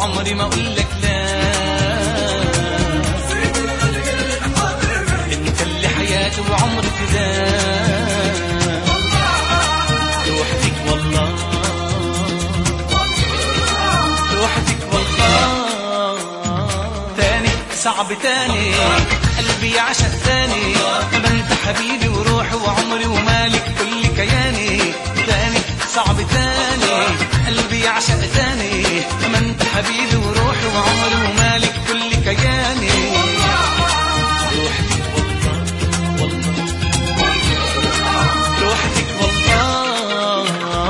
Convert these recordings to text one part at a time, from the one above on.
وعمري ما اقول لك لا انت اللي حياتي وعمري فداك لوحدك والله لوحدك والله تاني صعب تاني قلبي عشق تاني ما انت حبيبي وروحي وعمري ومالك كل كياني تاني صعب تاني قلبي عشق تاني ما انت حبيبي وروحي وعمري ومالك كل كياني لوحدك والله والله لوحدك والله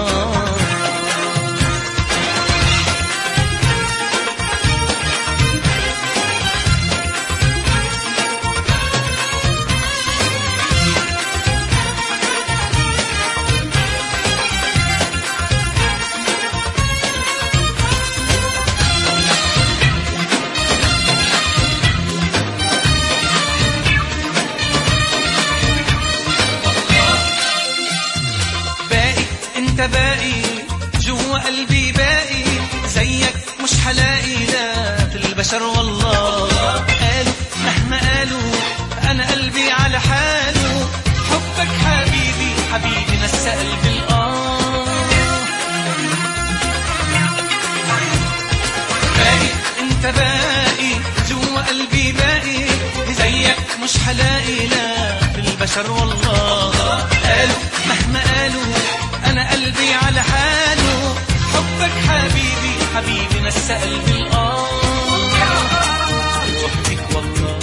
باقي انت باقي جوا قلبي باقي زيك مش حلاقي لا في البشر والله قالوا مهما قالوا انا قلبي على حاله حبك حبيبي حبيبي نسى قلبي الآه باقي انت باقي جوا قلبي باقي زيك مش حلاقي لا في البشر والله قالوا مهما قالوا انا قلبي على حاله حبك حبيبي حبيبي نسى قلبي الآه لوحدك والله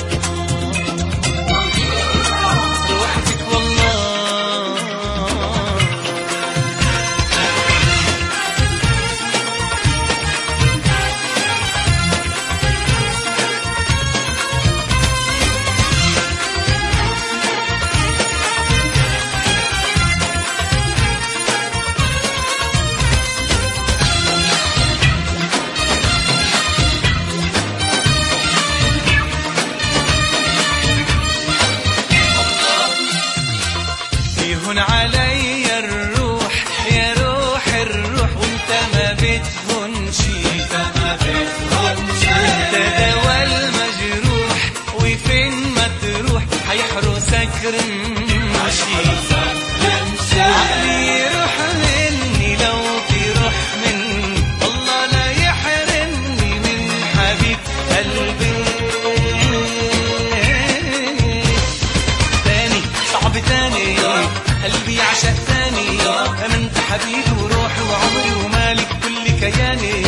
لوحدك والله يهون علي الروح يا روح الروح وانت ما بتهونش انت ما بتهونش انت دوا المجروح وفين ما تروح هيحرسك رمشي عقلي يروح مني لو تروح مني والله لا يحرمني من حبيب قلبي تاني صعب تاني قلبي عشق تاني ما انت حبيبي وروحي وعمري ومالك كل كياني